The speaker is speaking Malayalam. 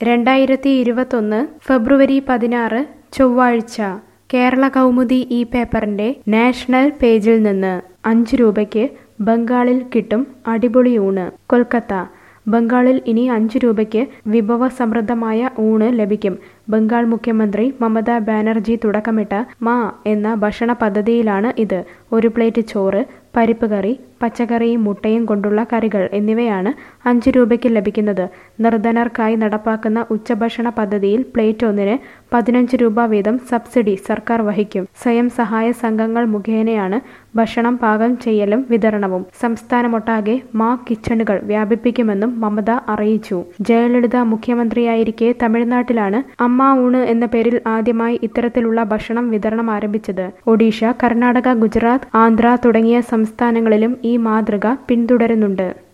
രണ്ടായിരത്തി ഇരുപത്തൊന്ന് ഫെബ്രുവരി പതിനാറ് ചൊവ്വാഴ്ച കേരള കൗമുദി ഈ പേപ്പറിന്റെ നാഷണൽ പേജിൽ നിന്ന് അഞ്ച് രൂപയ്ക്ക് ബംഗാളിൽ കിട്ടും അടിപൊളി ഊണ് കൊൽക്കത്ത ബംഗാളിൽ ഇനി അഞ്ച് രൂപയ്ക്ക് വിഭവസമൃദ്ധമായ ഊണ് ലഭിക്കും ബംഗാൾ മുഖ്യമന്ത്രി മമതാ ബാനർജി തുടക്കമിട്ട മാ എന്ന ഭക്ഷണ പദ്ധതിയിലാണ് ഇത് ഒരു പ്ലേറ്റ് ചോറ് പരിപ്പ് കറി പച്ചക്കറിയും മുട്ടയും കൊണ്ടുള്ള കറികൾ എന്നിവയാണ് അഞ്ച് രൂപയ്ക്ക് ലഭിക്കുന്നത് നിർധനർക്കായി നടപ്പാക്കുന്ന ഉച്ചഭക്ഷണ പദ്ധതിയിൽ പ്ലേറ്റ് ഒന്നിന് പതിനഞ്ച് രൂപ വീതം സബ്സിഡി സർക്കാർ വഹിക്കും സ്വയം സഹായ സംഘങ്ങൾ മുഖേനയാണ് ഭക്ഷണം പാകം ചെയ്യലും വിതരണവും സംസ്ഥാനമൊട്ടാകെ മാ കിച്ചണുകൾ വ്യാപിപ്പിക്കുമെന്നും മമത അറിയിച്ചു ജയലളിത മുഖ്യമന്ത്രിയായിരിക്കെ തമിഴ്നാട്ടിലാണ് അമ്മ ഊണ് എന്ന പേരിൽ ആദ്യമായി ഇത്തരത്തിലുള്ള ഭക്ഷണം വിതരണം ആരംഭിച്ചത് ഒഡീഷ കർണാടക ഗുജറാത്ത് ആന്ധ്ര തുടങ്ങിയ സംസ്ഥാനങ്ങളിലും ഈ മാതൃക പിന്തുടരുന്നുണ്ട്